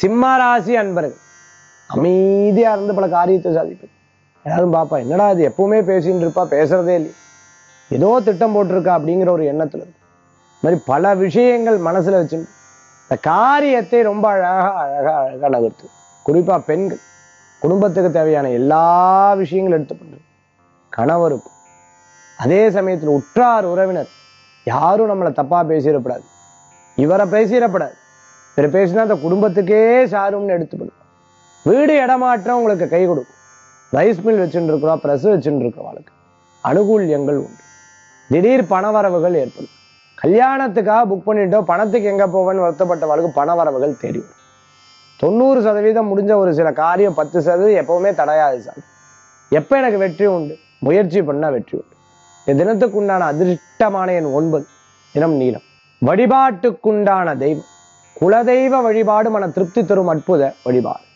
சிம்ம ராசி அன்பர்கள் அமைதியா இருந்து பல காரியத்தை சாதிப்பது எல்லாரும் பாப்பா என்னடா இது எப்பவுமே பேசின்னு இருப்பா பேசுறதே இல்லை ஏதோ திட்டம் போட்டிருக்கா அப்படிங்கிற ஒரு எண்ணத்துல இருக்கும் இந்த மாதிரி பல விஷயங்கள் மனசுல வச்சுட்டு இந்த காரியத்தை ரொம்ப அழகா அழகா அழகா நகர்த்து குறிப்பா பெண்கள் குடும்பத்துக்கு தேவையான எல்லா விஷயங்களும் எடுத்து பண்றது கணவருக்கும் அதே சமயத்துல உற்றார் உறவினர் யாரும் நம்மளை தப்பா பேசிடக்கூடாது இவரை பேசிடக்கூடாது இவர் பேசினா அந்த குடும்பத்துக்கே சாரும்னு எடுத்துப்படும் வீடு இடமாற்றம் உங்களுக்கு கை கொடுக்கும் ரைஸ் மில் வச்சுட்டு இருக்கிறோம் ப்ரெஸ் வச்சுட்டு இருக்கிறவாளுக்கு அனுகூல்யங்கள் உண்டு திடீர் பணவரவுகள் ஏற்படும் கல்யாணத்துக்காக புக் பண்ணிட்டோம் பணத்துக்கு எங்க போவேன்னு வருத்தப்பட்டவளுக்கு பணவரவுகள் தேடி வரும் தொண்ணூறு சதவீதம் முடிஞ்ச ஒரு சில காரியம் பத்து சதவீதம் எப்பவுமே தடையாது சார் எப்ப எனக்கு வெற்றி உண்டு முயற்சி பண்ணா வெற்றி உண்டு இந்த தினத்துக்குண்டான அதிர்ஷ்டமான எண் ஒன்பது தினம் நீளம் வழிபாட்டுக்குண்டான தெய்வம் குலதெய்வ வழிபாடு மன திருப்தி தரும் அற்புத வழிபாடு